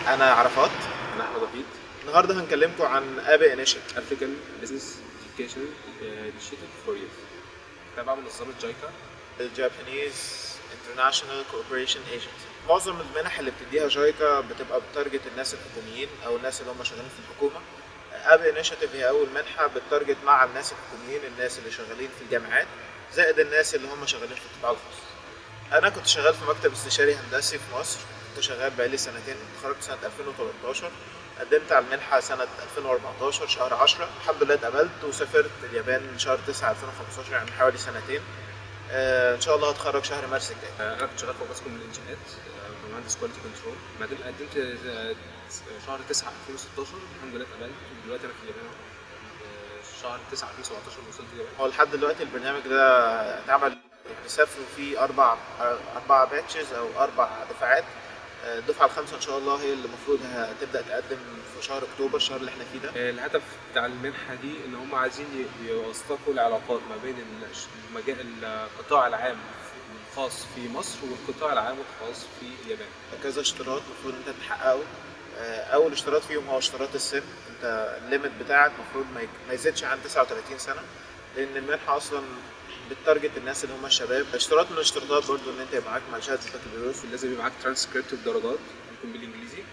انا عرفات انا احمد وحيد النهارده هنكلمكم عن ابي انيشيتيف افريكان بزنس education initiative فور youth تبع منظمه جايكا الجابانيز انترناشونال كوبريشن ايجنسي معظم المنح اللي بتديها جايكا بتبقى بتارجت الناس الحكوميين او الناس اللي هم شغالين في الحكومه ابي انيشيتيف هي اول منحه بتارجت مع الناس الحكوميين الناس اللي شغالين في الجامعات زائد الناس اللي هم شغالين في القطاع الخاص انا كنت شغال في مكتب استشاري هندسي في مصر كنت شغال بقالي سنتين اتخرجت سنه 2013 قدمت على المنحه سنه 2014 شهر 10 الحمد لله اتقبلت وسافرت اليابان شهر 9 2015 يعني من حوالي سنتين آه، ان شاء الله هتخرج شهر مارس الجاي انا كنت شغال في قسم الانشاءات آه، مهندس كواليتي كنترول بعدين قدمت آه، شهر 9 2016 الحمد لله اتقبلت ودلوقتي انا في اليابان آه، شهر 9 2017 وصلت اليابان هو لحد دلوقتي البرنامج ده اتعمل بيسافروا فيه اربع اربع باتشز او اربع دفعات آه، الدفعه الخامسه ان شاء الله هي اللي المفروض هتبدا تقدم في شهر اكتوبر الشهر اللي احنا فيه ده آه، الهدف بتاع المنحه دي ان هم عايزين ي- يوثقوا العلاقات ما بين الش- المجال القطاع العام الخاص في مصر والقطاع العام الخاص في اليابان كذا اشتراط المفروض انت تحققه آه، اول اشتراط فيهم هو اشتراط السن انت الليمت بتاعك المفروض ما يك- ما يزيدش عن 39 سنه لان المنحه اصلا بتارجت الناس اللي هم الشباب اشتراط من الاشتراطات برضو ان انت يبقى معاك مع شهاده البكالوريوس لازم يبقى معاك ترانسكريبت بدرجات يكون بالانجليزي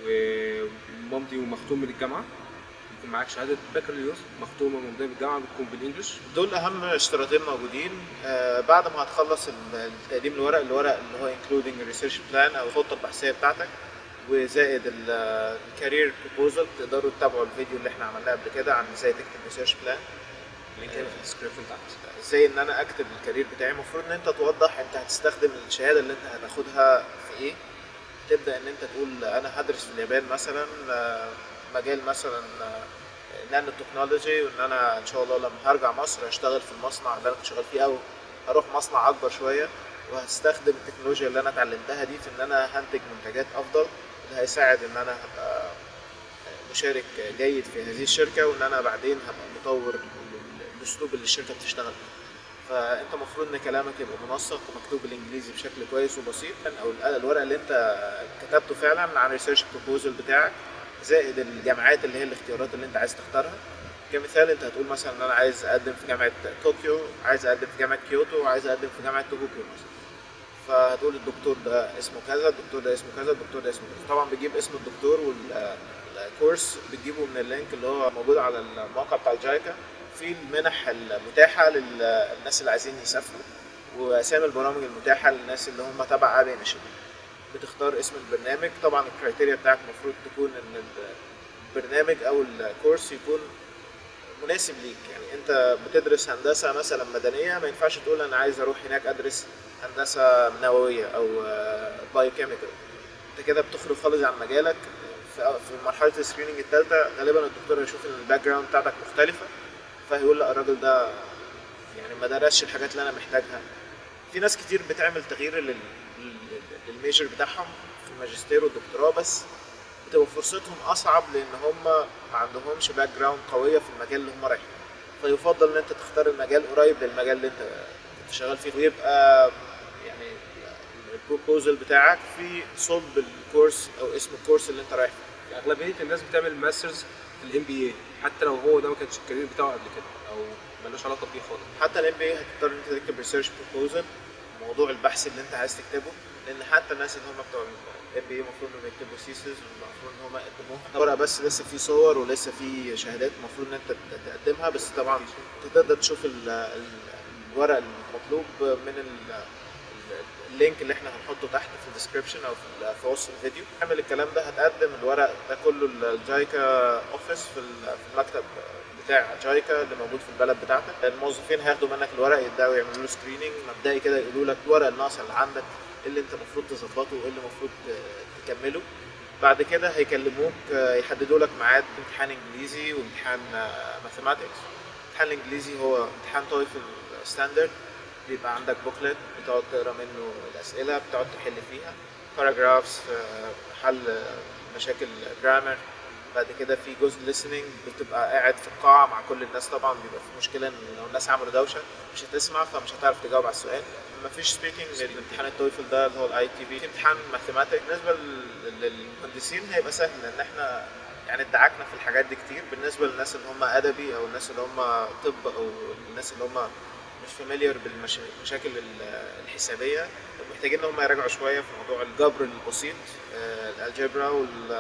وممضي ومختوم من الجامعه يكون معاك شهاده بكالوريوس مختومه وممضيه من الجامعه بتكون بالانجلش دول اهم اشتراطين موجودين آه، بعد ما هتخلص ال- التقديم الورق الورق اللي هو including ريسيرش بلان او الخطه البحثيه بتاعتك وزائد الكارير بروبوزل تقدروا تتابعوا الفيديو اللي احنا عملناه قبل كده عن ازاي تكتب ريسيرش بلان اللينك هيبقى في الديسكربشن تحت ازاي ان انا اكتب الكارير بتاعي المفروض ان انت توضح انت هتستخدم الشهاده اللي انت هتاخدها في ايه تبدا ان انت تقول انا هدرس في اليابان مثلا آه، مجال مثلا نانو تكنولوجي وان انا ان شاء الله لما هرجع مصر هشتغل في المصنع اللي انا كنت شغال فيه او هروح مصنع اكبر شويه وهستخدم التكنولوجيا اللي انا اتعلمتها دي في ان انا هنتج منتجات افضل ده هيساعد ان انا هبقى مشارك جيد في هذه الشركه وان انا بعدين هبقى مطور الاسلوب اللي الشركه بتشتغل بيه فانت المفروض ان كلامك يبقى منسق ومكتوب بالانجليزي بشكل كويس وبسيط او ال- الورق اللي انت كتبته فعلا عن الريسيرش بروبوزل بتاعك زائد الجامعات اللي هي الاختيارات اللي انت عايز تختارها كمثال انت هتقول مثلا ان انا عايز اقدم في جامعه طوكيو عايز اقدم في جامعه كيوتو وعايز اقدم في جامعه توكيو مثلا فهتقول الدكتور ده اسمه كذا الدكتور ده اسمه كذا الدكتور ده اسمه كذا طبعا بتجيب اسم الدكتور والكورس بتجيبه من اللينك اللي هو موجود على الموقع بتاع الجايكا في المنح المتاحه للناس اللي عايزين يسافروا واسامي البرامج المتاحه للناس اللي هم تبع ابي انيشيتيف بتختار اسم البرنامج طبعا الكرايتيريا بتاعك المفروض تكون ان البرنامج او الكورس يكون مناسب ليك يعني انت بتدرس هندسه مثلا مدنيه ما ينفعش تقول انا عايز اروح هناك ادرس هندسه نوويه او بايو كيميكال انت كده بتخرج خالص عن مجالك في في مرحله السكريننج الثالثه غالبا الدكتور هيشوف ان الباك جراوند بتاعتك مختلفه فهيقول لا الراجل ده يعني ما درسش الحاجات اللي انا محتاجها في ناس كتير بتعمل تغيير لل- لل- للميجر بتاعهم في الماجستير والدكتوراه بس بتبقى فرصتهم اصعب لان هم ما عندهمش باك جراوند قويه في المجال اللي هم رايحين فيفضل ان انت تختار المجال قريب للمجال اللي انت كنت شغال فيه ويبقى يعني البروبوزل بتاعك في صلب الكورس او اسم الكورس اللي انت رايح فيه اغلبيه الناس بتعمل ماسترز في الام بي اي حتى لو هو ده ما كانش الكارير بتاعه قبل كده او ملوش علاقه بيه خالص حتى الام بي اي هتضطر ان انت تكتب ريسيرش بروبوزل موضوع البحث اللي انت عايز تكتبه لان حتى الناس اللي هم بتوع الام بي اي المفروض انهم يكتبوا سيسز والمفروض ان هم يقدموها ورقه بس لسه في صور ولسه في شهادات المفروض ان انت ت- تقدمها بس طبعا انت تقدر تشوف ال- ال- الورق المطلوب من ال- ال- اللينك اللي احنا هنحطه تحت في الديسكربشن او في ال- في وصف الفيديو تعمل الكلام ده هتقدم الورق ده كله الجايكا اوفيس في ال- في المكتب بتاع جايكا اللي موجود في البلد بتاعتك الموظفين هياخدوا منك الورق يبداوا يعملوا له سكريننج مبدئي كده يقولوا لك الورق الناقص اللي عندك ايه اللي انت المفروض تظبطه وايه اللي المفروض ت- تكمله بعد كده هيكلموك آه، يحددوا لك ميعاد امتحان انجليزي وامتحان ماثيماتكس الامتحان الانجليزي هو امتحان تويفل ستاندرد بيبقى عندك بوكلت بتقعد تقرا منه الاسئله بتقعد تحل فيها باراجرافز حل آه، مشاكل جرامر بعد كده في جزء listening بتبقى قاعد في القاعه مع كل الناس طبعا بيبقى في مشكله ان لو الناس عملوا دوشه مش هتسمع فمش هتعرف تجاوب على السؤال مفيش سبيكنج للامتحان التويفل ده اللي هو الاي تي بي في امتحان ماثيماتيك بالنسبه لل- للمهندسين هيبقى سهل لان احنا يعني ادعكنا في الحاجات دي كتير بالنسبه للناس اللي هم ادبي او الناس اللي هم طب او الناس اللي هم مش فاميليار بالمشاكل الحسابيه محتاجين ان هم يراجعوا شويه في موضوع الجبر البسيط آه، الالجبرا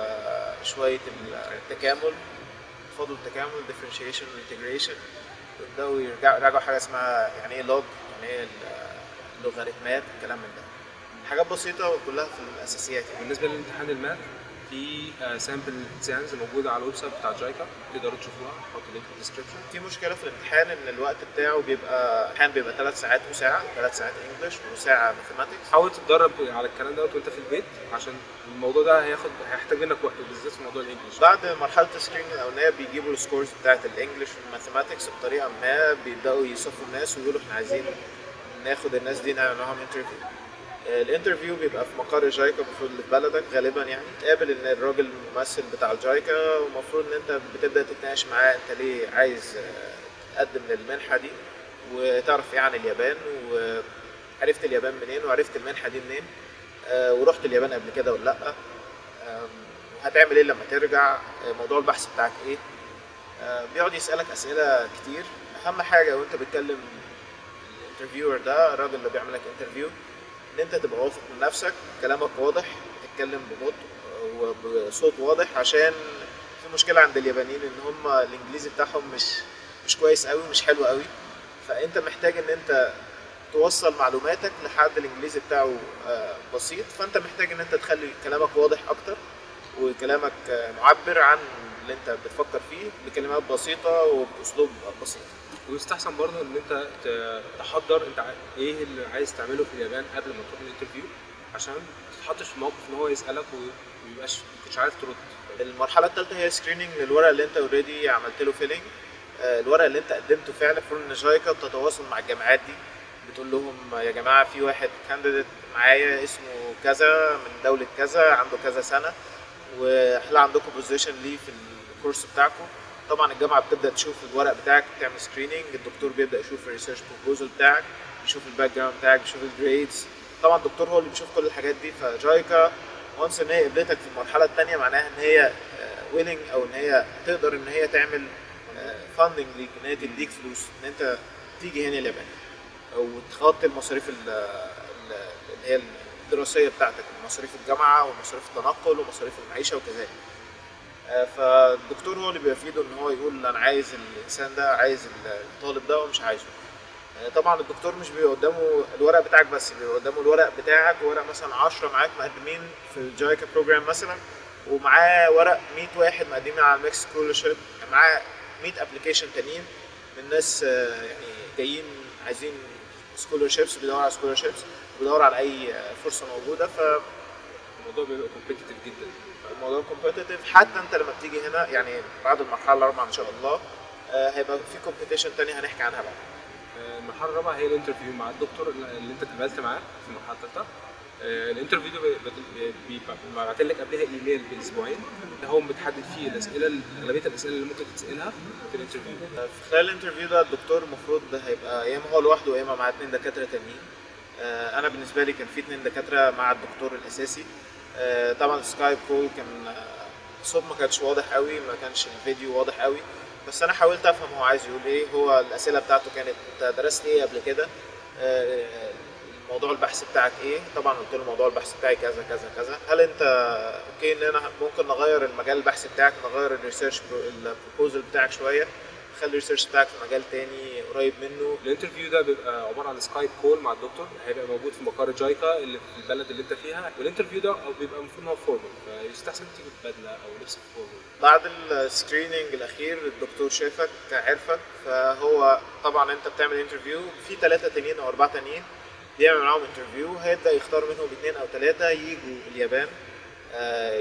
وشويه التكامل فضل التكامل differentiation والانتجريشن ويبداوا يرجعوا يراجعوا حاجه اسمها يعني ايه لوج يعني ايه اللوغاريتمات الكلام من ده حاجات بسيطه وكلها في الاساسيات يعني بالنسبه لامتحان الماث في سامبل اكزامز موجوده على الويب سايت بتاع جايكا تقدروا تشوفوها هحط اللينك في الديسكربشن في مشكله في الامتحان ان الوقت بتاعه بيبقى الامتحان بيبقى ثلاث ساعات وساعه ثلاث ساعات انجلش وساعه ماثيماتكس حاول تتدرب على الكلام دوت وانت في البيت عشان الموضوع ده هياخد هيحتاج منك وقت بالذات في موضوع الانجليش بعد مرحله السكرين الاولانيه بيجيبوا السكورز بتاعت الانجليش والماثيماتكس بطريقه ما بيبداوا يصفوا الناس ويقولوا احنا عايزين ناخد الناس دي نعمل معاهم انترفيو الانترفيو بيبقى في مقر جايكا المفروض اللي في بلدك غالبا يعني تقابل ان الراجل الممثل بتاع الجايكا ومفروض ان انت بتبدا تتناقش معاه انت ليه عايز آه، تقدم للمنحه دي وتعرف ايه عن اليابان وعرفت اليابان منين وعرفت المنحه دي منين آه، ورحت اليابان قبل كده ولا لا آم، هتعمل ايه لما ترجع آه، موضوع البحث بتاعك ايه آه، بيقعد يسالك اسئله كتير اهم حاجه وانت بتكلم الانترفيور ده الراجل اللي بيعمل لك انترفيو ان انت تبقى واثق من نفسك كلامك واضح تتكلم ببطء وبصوت واضح عشان في مشكله عند اليابانيين ان هم الانجليزي بتاعهم مش مش كويس قوي مش حلو قوي فانت محتاج ان انت توصل معلوماتك لحد الانجليزي بتاعه آه، بسيط فانت محتاج ان انت تخلي كلامك واضح اكتر وكلامك آه، معبر عن اللي انت بتفكر فيه بكلمات بسيطه وباسلوب بسيط ويستحسن برضه ان انت ت- تحضر انت عا- ايه اللي عايز تعمله في اليابان قبل ما تروح الانترفيو عشان ما تتحطش في موقف ان هو يسالك وما يبقاش ما كنتش عارف ترد المرحله الثالثه هي سكريننج للورق اللي انت اوريدي عملت له فيلنج الورق اللي انت قدمته فعلا المفروض ان جايكا بتتواصل مع الجامعات دي بتقول لهم يا جماعه في واحد كانديديت معايا اسمه كذا من دوله كذا عنده كذا سنه وهل عندكم بوزيشن ليه في الكورس بتاعكم طبعا الجامعه بتبدا تشوف الورق بتاعك بتعمل سكريننج الدكتور بيبدا يشوف الريسيرش بروبوزل بتاعك يشوف الباك جراوند بتاعك يشوف الجريدز طبعا الدكتور هو اللي بيشوف كل الحاجات دي فجايكا وانس ان هي قبلتك في المرحله الثانيه معناها ان هي ويلنج او ان هي تقدر ان هي تعمل فاندنج ليك ان هي تديك فلوس ان انت تيجي هنا اليابان او تغطي المصاريف ال- ال- اللي هي الدراسيه بتاعتك مصاريف الجامعه ومصاريف التنقل ومصاريف المعيشه وكذلك آه، فالدكتور هو اللي بيبقى في ايده ان هو يقول انا عايز الانسان ده عايز الطالب ده ومش عايزه آه، طبعا الدكتور مش بيبقى قدامه الورق بتاعك بس بيبقى قدامه الورق بتاعك وورق مثلا 10 معاك مقدمين في الجايكا بروجرام مثلا ومعاه ورق 100 واحد مقدمين على الميكس سكولرشيب معاه 100 ابلكيشن تانيين من ناس آه، يعني جايين عايزين سكولرشيبس بيدوروا على سكولرشيبس بيدوروا على اي آه، فرصه موجوده ف الموضوع بيبقى كومبيتيتيف جدا الموضوع كومبيتيتيف حتى انت لما بتيجي هنا يعني بعد المرحله الرابعه ان شاء الله آه، هيبقى في كومبيتيشن تاني هنحكي عنها بعد آه، المرحله الرابعه هي الانترفيو مع الدكتور اللي انت اتقابلت معاه في المرحله الثالثه الانترفيو ده بي- بيبقى بيبعت لك قبلها ايميل باسبوعين ده هو بتحدد فيه الاسئله اغلبيه الاسئله اللي ممكن تسالها في الانترفيو في خلال الانترفيو ده الدكتور المفروض ده هيبقى يا اما هو لوحده يا اما مع اتنين دكاتره تانيين آه، انا بالنسبه لي كان في اتنين دكاتره مع الدكتور الاساسي آه، طبعا السكايب كول كان آه، الصوت ما كانش واضح قوي ما كانش الفيديو واضح قوي بس انا حاولت افهم هو عايز يقول ايه هو الاسئله بتاعته كانت انت درست ايه قبل كده آه، موضوع البحث بتاعك ايه طبعا قلت له موضوع البحث بتاعي كذا كذا كذا هل انت اوكي ان انا ممكن نغير المجال البحث بتاعك نغير الريسيرش البروبوزل بتاعك شويه خلي الريسيرش بتاعك في مجال تاني قريب منه الانترفيو ده بيبقى عباره عن سكايب كول مع الدكتور هيبقى موجود في مقر جايكا اللي في البلد اللي انت فيها والانترفيو ده بيبقى المفروض ان هو فورمال فيستحسن تيجي ببدله او لبس فورمال بعد السكريننج الاخير الدكتور شافك عرفك فهو طبعا انت بتعمل انترفيو في ثلاثه تانيين او اربعه تانيين بيعمل معاهم انترفيو هيبدا يختار منهم اثنين او ثلاثه يجوا اليابان آه، ي-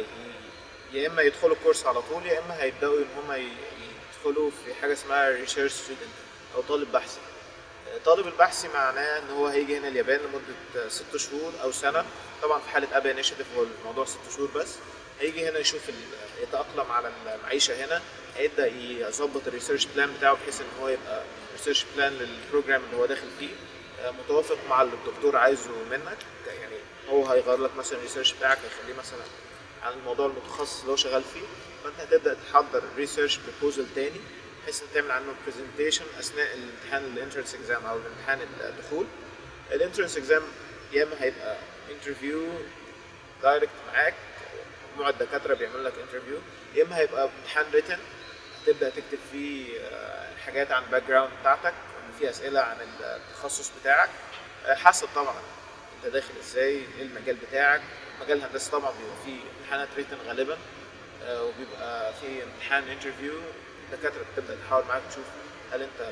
يا اما يدخلوا الكورس على طول يا اما هيبداوا ان هم ي- يدخلوا في حاجه اسمها ريسيرش ستودنت او طالب بحثي آه، طالب البحثي معناه ان هو هيجي هنا اليابان لمده ست شهور او سنه طبعا في حاله ابا انيشيتيف هو الموضوع ست شهور بس هيجي هنا يشوف ال- يتاقلم على المعيشه هنا هيبدا يظبط الريسيرش بلان بتاعه بحيث ان هو يبقى ريسيرش بلان للبروجرام اللي هو داخل فيه آه، متوافق مع اللي الدكتور عايزه منك يعني هو هيغير لك مثلا الريسيرش بتاعك هيخليه مثلا عن الموضوع المتخصص اللي هو شغال فيه فانت هتبدا تحضر ريسيرش بروبوزل تاني بحيث ان تعمل عنه برزنتيشن اثناء الامتحان الانترنس اكزام او الامتحان الدخول الانترنس اكزام يا اما هيبقى انترفيو دايركت معاك مجموعه دكاتره بيعملوا لك انترفيو يا اما هيبقى امتحان ريتن تبدا تكتب فيه آه، حاجات عن الباك جراوند بتاعتك في اسئله عن التخصص بتاعك آه، حسب طبعا انت داخل ازاي ايه المجال بتاعك مجال الهندسه طبعا بيبقى فيه امتحانات ريتن غالبا آه، وبيبقى في امتحان انترفيو الدكاتره بتبدا تحاول معاك تشوف هل انت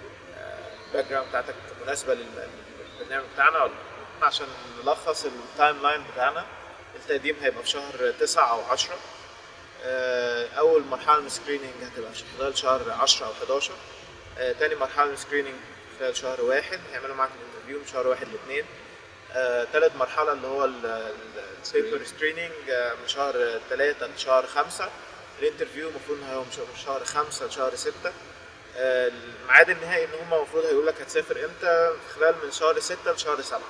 الباك جراوند بتاعتك مناسبه لل- للبرنامج بتاعنا ولا لا. عشان نلخص التايم لاين بتاعنا التقديم هيبقى في شهر 9 او 10 آه، اول مرحله من السكريننج هتبقى في خلال شهر 10 او 11 آه، تاني مرحله من السكريننج خلال شهر واحد هيعملوا معاك الانترفيو من شهر واحد لاثنين آه، تالت مرحله اللي هو البيبر سكريننج من شهر 3 لشهر 5 الانترفيو المفروض هو من شهر- من شهر 5 لشهر 6 آه، الميعاد النهائي ان هم المفروض هيقول لك هتسافر امتى في خلال من شهر 6 لشهر 7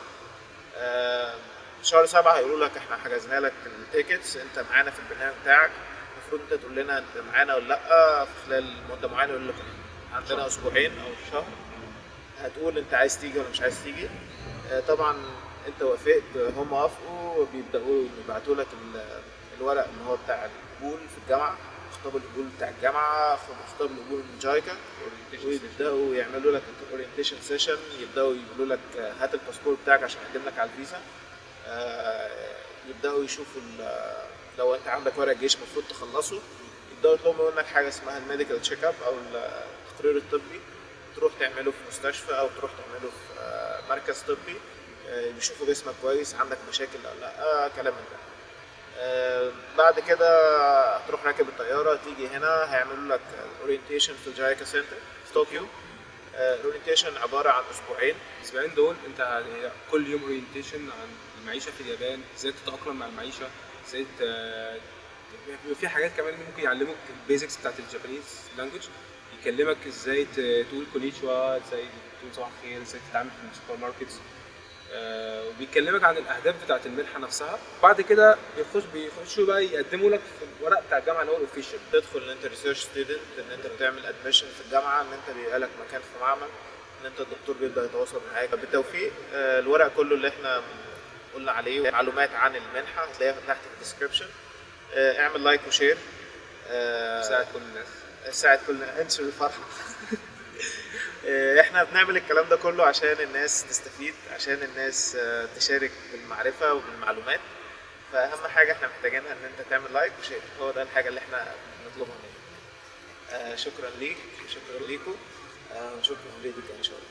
آه، شهر 7 هيقولوا لك احنا حجزنا لك التيكتس انت معانا في البرنامج بتاعك المفروض انت تقول لنا انت معانا ولا لا في خلال مده معينه يقول لك عندنا اسبوعين او شهر هتقول انت عايز تيجي ولا مش عايز تيجي آه، طبعا انت وافقت هم وافقوا بيبداوا يبعتوا لك ال- الورق اللي هو بتاع القبول في الجامعه خطاب القبول بتاع الجامعه خطاب القبول من جايكا ويبداوا يعملوا لك اورينتيشن سيشن يبداوا يقولوا لك آه، هات الباسبور بتاعك عشان نقدم لك على الفيزا آه، يبداوا يشوفوا ال- لو انت عندك ورق جيش المفروض تخلصه يبداوا يطلبوا منك حاجه اسمها الميديكال تشيك اب او التقرير الطبي تروح تعمله في مستشفى او تروح تعمله في آه، مركز طبي آه، بيشوفوا جسمك كويس عندك مشاكل ولا لا آه، كلام من ده آه، بعد كده هتروح راكب الطياره تيجي هنا هيعملوا لك اورينتيشن في الجايكا سنتر في طوكيو الاورينتيشن عباره عن اسبوعين الاسبوعين دول انت هي- كل يوم اورينتيشن عن المعيشه في اليابان ازاي تتاقلم مع المعيشه ازاي ت- بيبقى في حاجات كمان ممكن يعلموك البيزكس بتاعت الجابانيز لانجوج يكلمك ازاي ت- تقول كونيتشوا ازاي تقول صباح الخير ازاي تتعامل في السوبر ماركتس آه، وبيكلمك عن الاهداف بتاعت المنحه نفسها بعد كده بيخش بيخشوا بقى يقدموا لك في الورق بتاع الجامعه اللي هو الاوفيشال تدخل ان انت ريسيرش ستودنت ان انت بتعمل ادميشن في الجامعه ان انت بيبقى لك مكان في معمل ان انت الدكتور بيبدا يتواصل معاك بالتوفيق آه، الورق كله اللي احنا قلنا عليه معلومات عن المنحه هتلاقيها تحت في الديسكربشن اعمل لايك وشير آه، ساعد كل الناس ساعد كل انشر الفرحه آه، احنا بنعمل الكلام ده كله عشان الناس تستفيد عشان الناس آه، تشارك بالمعرفه وبالمعلومات فاهم حاجه احنا محتاجينها ان انت تعمل لايك وشير هو ده الحاجه اللي احنا بنطلبها منك آه، شكرا ليك شكرا ليكم آه، ونشوفكم في فيديو تاني ان شاء الله